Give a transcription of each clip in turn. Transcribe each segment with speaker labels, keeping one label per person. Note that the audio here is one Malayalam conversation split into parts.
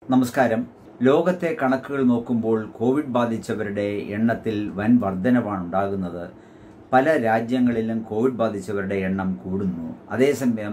Speaker 1: നമസ്കാരം ലോകത്തെ കണക്കുകൾ നോക്കുമ്പോൾ കോവിഡ് ബാധിച്ചവരുടെ എണ്ണത്തിൽ വൻ വർധനവാണ് ഉണ്ടാകുന്നത് പല രാജ്യങ്ങളിലും കോവിഡ് ബാധിച്ചവരുടെ എണ്ണം കൂടുന്നു അതേസമയം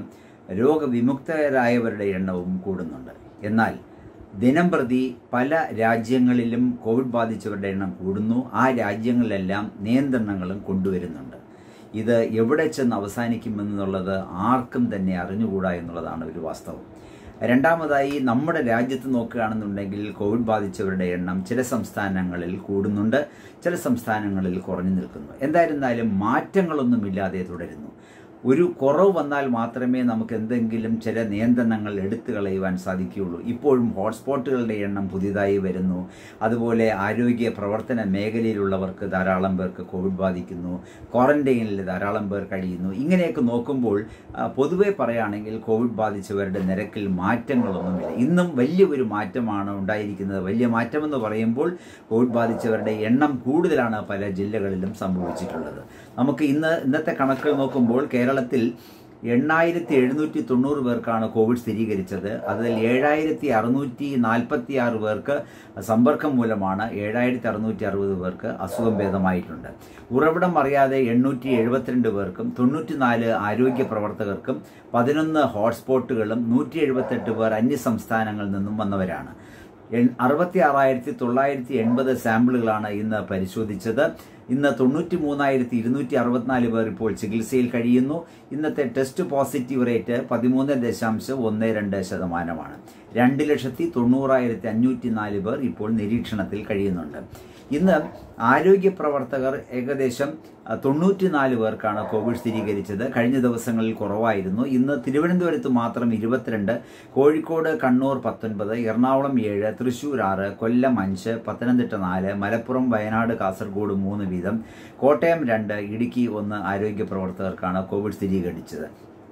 Speaker 1: രോഗവിമുക്തരായവരുടെ എണ്ണവും കൂടുന്നുണ്ട് എന്നാൽ ദിനം പ്രതി പല രാജ്യങ്ങളിലും കോവിഡ് ബാധിച്ചവരുടെ എണ്ണം കൂടുന്നു ആ രാജ്യങ്ങളിലെല്ലാം നിയന്ത്രണങ്ങളും കൊണ്ടുവരുന്നുണ്ട് ഇത് എവിടെ ചെന്ന് അവസാനിക്കുമെന്നുള്ളത് ആർക്കും തന്നെ അറിഞ്ഞുകൂടാ എന്നുള്ളതാണ് ഒരു വാസ്തവം രണ്ടാമതായി നമ്മുടെ രാജ്യത്ത് നോക്കുകയാണെന്നുണ്ടെങ്കിൽ കോവിഡ് ബാധിച്ചവരുടെ എണ്ണം ചില സംസ്ഥാനങ്ങളിൽ കൂടുന്നുണ്ട് ചില സംസ്ഥാനങ്ങളിൽ കുറഞ്ഞു നിൽക്കുന്നു എന്തായിരുന്നാലും മാറ്റങ്ങളൊന്നുമില്ലാതെ തുടരുന്നു ഒരു കുറവ് വന്നാൽ മാത്രമേ നമുക്ക് എന്തെങ്കിലും ചില നിയന്ത്രണങ്ങൾ എടുത്തു കളയുവാൻ സാധിക്കുകയുള്ളൂ ഇപ്പോഴും ഹോട്ട്സ്പോട്ടുകളുടെ എണ്ണം പുതിയതായി വരുന്നു അതുപോലെ ആരോഗ്യ പ്രവർത്തന മേഖലയിലുള്ളവർക്ക് ധാരാളം പേർക്ക് കോവിഡ് ബാധിക്കുന്നു ക്വാറന്റൈനിൽ ധാരാളം പേർ കഴിയുന്നു ഇങ്ങനെയൊക്കെ നോക്കുമ്പോൾ പൊതുവെ പറയുകയാണെങ്കിൽ കോവിഡ് ബാധിച്ചവരുടെ നിരക്കിൽ മാറ്റങ്ങളൊന്നുമില്ല ഇന്നും വലിയൊരു മാറ്റമാണ് ഉണ്ടായിരിക്കുന്നത് വലിയ മാറ്റമെന്ന് പറയുമ്പോൾ കോവിഡ് ബാധിച്ചവരുടെ എണ്ണം കൂടുതലാണ് പല ജില്ലകളിലും സംഭവിച്ചിട്ടുള്ളത് നമുക്ക് ഇന്ന് ഇന്നത്തെ കണക്കുകൾ നോക്കുമ്പോൾ കേരളത്തിൽ എണ്ണായിരത്തി എഴുന്നൂറ്റി തൊണ്ണൂറ് പേർക്കാണ് കോവിഡ് സ്ഥിരീകരിച്ചത് അതിൽ ഏഴായിരത്തി അറുന്നൂറ്റി നാൽപ്പത്തി ആറ് പേർക്ക് സമ്പർക്കം മൂലമാണ് ഏഴായിരത്തി അറുന്നൂറ്റി അറുപത് പേർക്ക് അസുഖം ഭേദമായിട്ടുണ്ട് ഉറവിടം അറിയാതെ എണ്ണൂറ്റി എഴുപത്തിരണ്ട് പേർക്കും തൊണ്ണൂറ്റിനാല് ആരോഗ്യ പ്രവർത്തകർക്കും പതിനൊന്ന് ഹോട്ട്സ്പോട്ടുകളും നൂറ്റി എഴുപത്തെട്ട് പേർ അന്യ സംസ്ഥാനങ്ങളിൽ നിന്നും വന്നവരാണ് അറുപത്തി ആറായിരത്തി തൊള്ളായിരത്തി എൺപത് സാമ്പിളുകളാണ് ഇന്ന് പരിശോധിച്ചത് ഇന്ന് തൊണ്ണൂറ്റി മൂന്നായിരത്തി ഇരുന്നൂറ്റി അറുപത്തിനാല് പേർ ഇപ്പോൾ ചികിത്സയിൽ കഴിയുന്നു ഇന്നത്തെ ടെസ്റ്റ് പോസിറ്റീവ് റേറ്റ് പതിമൂന്ന് ദശാംശം ഒന്ന് രണ്ട് ശതമാനമാണ് രണ്ട് ലക്ഷത്തി തൊണ്ണൂറായിരത്തി അഞ്ഞൂറ്റി നാല് പേർ ഇപ്പോൾ നിരീക്ഷണത്തിൽ കഴിയുന്നുണ്ട് ഇന്ന് ആരോഗ്യ പ്രവർത്തകർ ഏകദേശം തൊണ്ണൂറ്റിനാല് പേർക്കാണ് കോവിഡ് സ്ഥിരീകരിച്ചത് കഴിഞ്ഞ ദിവസങ്ങളിൽ കുറവായിരുന്നു ഇന്ന് തിരുവനന്തപുരത്ത് മാത്രം ഇരുപത്തിരണ്ട് കോഴിക്കോട് കണ്ണൂർ പത്തൊൻപത് എറണാകുളം ഏഴ് തൃശൂർ ആറ് കൊല്ലം അഞ്ച് പത്തനംതിട്ട നാല് മലപ്പുറം വയനാട് കാസർഗോഡ് മൂന്ന് വീതം കോട്ടയം രണ്ട് ഇടുക്കി ഒന്ന് ആരോഗ്യ പ്രവർത്തകർക്കാണ് കോവിഡ് സ്ഥിരീകരിച്ചത്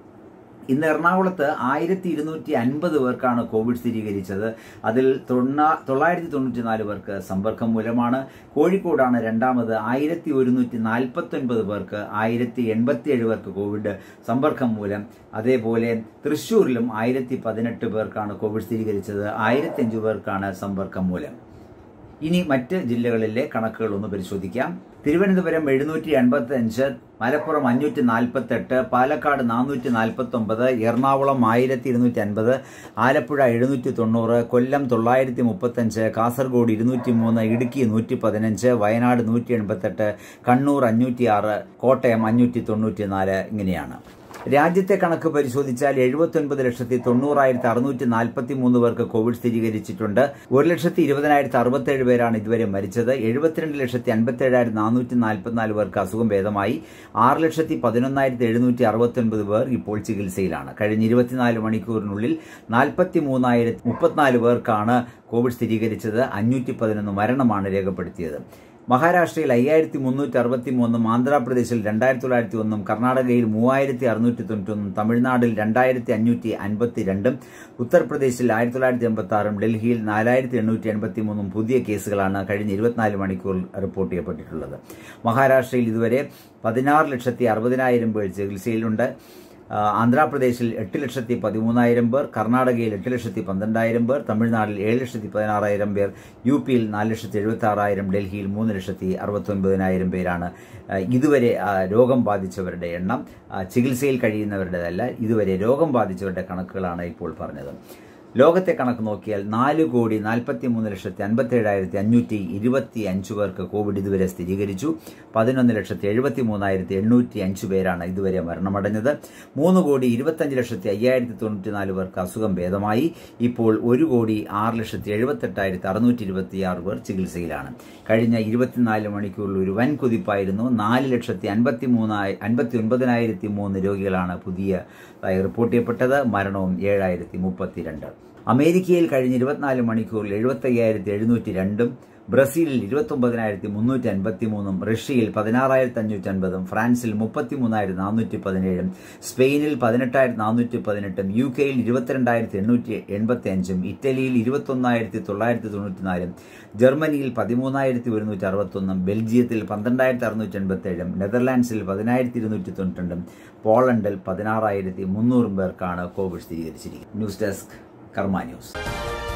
Speaker 1: ഇന്ന് എറണാകുളത്ത് ആയിരത്തി ഇരുന്നൂറ്റി അൻപത് പേർക്കാണ് കോവിഡ് സ്ഥിരീകരിച്ചത് അതിൽ തൊണ്ണാ തൊള്ളായിരത്തി തൊണ്ണൂറ്റി നാല് പേർക്ക് സമ്പർക്കം മൂലമാണ് കോഴിക്കോടാണ് രണ്ടാമത് ആയിരത്തി ഒരുന്നൂറ്റി നാൽപ്പത്തി ഒൻപത് പേർക്ക് ആയിരത്തി എൺപത്തി ഏഴ് പേർക്ക് കോവിഡ് സമ്പർക്കം മൂലം അതേപോലെ തൃശ്ശൂരിലും ആയിരത്തി പതിനെട്ട് പേർക്കാണ് കോവിഡ് സ്ഥിരീകരിച്ചത് ആയിരത്തി അഞ്ച് പേർക്കാണ് സമ്പർക്കം മൂലം ഇനി മറ്റ് ജില്ലകളിലെ കണക്കുകൾ ഒന്ന് പരിശോധിക്കാം തിരുവനന്തപുരം എഴുന്നൂറ്റി എൺപത്തി അഞ്ച് മലപ്പുറം അഞ്ഞൂറ്റി നാൽപ്പത്തി എട്ട് പാലക്കാട് നാനൂറ്റി നാൽപ്പത്തി ഒമ്പത് എറണാകുളം ആയിരത്തി ഇരുന്നൂറ്റി അൻപത് ആലപ്പുഴ എഴുന്നൂറ്റി തൊണ്ണൂറ് കൊല്ലം തൊള്ളായിരത്തി മുപ്പത്തഞ്ച് കാസർഗോഡ് ഇരുന്നൂറ്റി മൂന്ന് ഇടുക്കി നൂറ്റി പതിനഞ്ച് വയനാട് നൂറ്റി എൺപത്തെട്ട് കണ്ണൂർ അഞ്ഞൂറ്റി ആറ് കോട്ടയം അഞ്ഞൂറ്റി തൊണ്ണൂറ്റി നാല് ഇങ്ങനെയാണ് രാജ്യത്തെ കണക്ക് പരിശോധിച്ചാൽ എഴുപത്തൊൻപത് ലക്ഷത്തി തൊണ്ണൂറായിരത്തി അറുന്നൂറ്റി നാൽപ്പത്തി മൂന്ന് പേർക്ക് കോവിഡ് സ്ഥിരീകരിച്ചിട്ടുണ്ട് ഒരു ലക്ഷത്തി ഇരുപതിനായിരത്തി അറുപത്തേഴ് പേരാണ് ഇതുവരെ മരിച്ചത് എഴുപത്തിരണ്ട് ലക്ഷത്തി അൻപത്തേഴായിരത്തി നാനൂറ്റി നാൽപ്പത്തിനാല് പേർക്ക് അസുഖം ഭേദമായി ആറ് ലക്ഷത്തി പതിനൊന്നായിരത്തി എഴുന്നൂറ്റി അറുപത്തൊൻപത് പേർ ഇപ്പോൾ ചികിത്സയിലാണ് കഴിഞ്ഞ ഇരുപത്തിനാല് മണിക്കൂറിനുള്ളിൽ നാൽപ്പത്തി മൂന്നായിരത്തി മുപ്പത്തിനാല് പേർക്കാണ് കോവിഡ് സ്ഥിരീകരിച്ചത് അഞ്ഞൂറ്റി പതിനൊന്ന് മരണമാണ് രേഖപ്പെടുത്തിയത് മഹാരാഷ്ട്രയിൽ അയ്യായിരത്തി മുന്നൂറ്റി അറുപത്തി മൂന്നും ആന്ധ്രാപ്രദേശിൽ രണ്ടായിരത്തി തൊള്ളായിരത്തി ഒന്നും കർണാടകയിൽ മൂവായിരത്തി അറുന്നൂറ്റി തൊണ്ണൂറ്റൊന്നും തമിഴ്നാട്ടിൽ രണ്ടായിരത്തി അഞ്ഞൂറ്റി അൻപത്തി രണ്ടും ഉത്തർപ്രദേശിൽ ആയിരത്തി തൊള്ളായിരത്തി എൺപത്തി ആറും ഡൽഹിയിൽ നാലായിരത്തി എണ്ണൂറ്റി എൺപത്തി മൂന്നും പുതിയ കേസുകളാണ് കഴിഞ്ഞ ഇരുപത്തിനാല് മണിക്കൂറിൽ റിപ്പോർട്ട് ചെയ്യപ്പെട്ടിട്ടുള്ളത് മഹാരാഷ്ട്രയിൽ ഇതുവരെ പതിനാറ് ലക്ഷത്തി അറുപതിനായിരം പേർ ചികിത്സയിലുണ്ട് ആന്ധ്രാപ്രദേശിൽ എട്ട് ലക്ഷത്തി പതിമൂന്നായിരം പേർ കർണാടകയിൽ എട്ട് ലക്ഷത്തി പന്ത്രണ്ടായിരം പേർ തമിഴ്നാട്ടിൽ ഏഴ് ലക്ഷത്തി പതിനാറായിരം പേർ യു പിയിൽ നാല് ലക്ഷത്തി എഴുപത്തി ആറായിരം ഡൽഹിയിൽ മൂന്ന് ലക്ഷത്തി അറുപത്തൊൻപതിനായിരം പേരാണ് ഇതുവരെ രോഗം ബാധിച്ചവരുടെ എണ്ണം ചികിത്സയിൽ കഴിയുന്നവരുടേതല്ല ഇതുവരെ രോഗം ബാധിച്ചവരുടെ കണക്കുകളാണ് ഇപ്പോൾ പറഞ്ഞത് ലോകത്തെ കണക്ക് നോക്കിയാൽ നാല് കോടി നാൽപ്പത്തി മൂന്ന് ലക്ഷത്തി അൻപത്തി ഏഴായിരത്തി അഞ്ഞൂറ്റി ഇരുപത്തി അഞ്ച് പേർക്ക് കോവിഡ് ഇതുവരെ സ്ഥിരീകരിച്ചു പതിനൊന്ന് ലക്ഷത്തി എഴുപത്തി മൂന്നായിരത്തി എണ്ണൂറ്റി അഞ്ച് പേരാണ് ഇതുവരെ മരണമടഞ്ഞത് മൂന്ന് കോടി ഇരുപത്തഞ്ച് ലക്ഷത്തി അയ്യായിരത്തി തൊണ്ണൂറ്റി നാല് പേർക്ക് അസുഖം ഭേദമായി ഇപ്പോൾ ഒരു കോടി ആറ് ലക്ഷത്തി എഴുപത്തെട്ടായിരത്തി അറുന്നൂറ്റി ഇരുപത്തിയാറ് പേർ ചികിത്സയിലാണ് കഴിഞ്ഞ ഇരുപത്തിനാല് മണിക്കൂറിൽ ഒരു വൻ കുതിപ്പായിരുന്നു നാല് ലക്ഷത്തി അൻപത്തി മൂന്നായി അൻപത്തി ഒൻപതിനായിരത്തി മൂന്ന് രോഗികളാണ് പുതിയതായി റിപ്പോർട്ട് ചെയ്യപ്പെട്ടത് മരണവും ഏഴായിരത്തി മുപ്പത്തിരണ്ട് അമേരിക്കയിൽ കഴിഞ്ഞ ഇരുപത്തിനാല് മണിക്കൂറിൽ എഴുപത്തയ്യായിരത്തി എഴുന്നൂറ്റി രണ്ടും ബ്രസീലിൽ ഇരുപത്തൊമ്പതിനായിരത്തി മുന്നൂറ്റി അൻപത്തി മൂന്നും റഷ്യയിൽ പതിനാറായിരത്തി അഞ്ഞൂറ്റി അൻപതും ഫ്രാൻസിൽ മുപ്പത്തി മൂന്നായിരത്തി നാനൂറ്റി പതിനേഴും സ്പെയിനിൽ പതിനെട്ടായിരത്തി നാനൂറ്റി പതിനെട്ടും യു കെയിൽ ഇരുപത്തിരണ്ടായിരത്തി എണ്ണൂറ്റി എൺപത്തി അഞ്ചും ഇറ്റലിയിൽ ഇരുപത്തൊന്നായിരത്തി തൊള്ളായിരത്തി തൊണ്ണൂറ്റിനാലും ജർമ്മനിയിൽ പതിമൂന്നായിരത്തി ഒരുന്നൂറ്റി അറുപത്തൊന്നും ബെൽജിയത്തിൽ പന്ത്രണ്ടായിരത്തി അറുന്നൂറ്റി എൺപത്തേഴും നെതർലാൻഡ്സിൽ പതിനായിരത്തി ഇരുന്നൂറ്റി തൊണ്ണൂറ്റിരണ്ടും പോളണ്ടിൽ പതിനാറായിരത്തി മുന്നൂറും പേർക്കാണ് കോവിഡ് സ്ഥിരീകരിച്ചിരിക്കുന്നത് ന്യൂസ് ഡെസ്ക് കർമ്മ ന്യൂസ്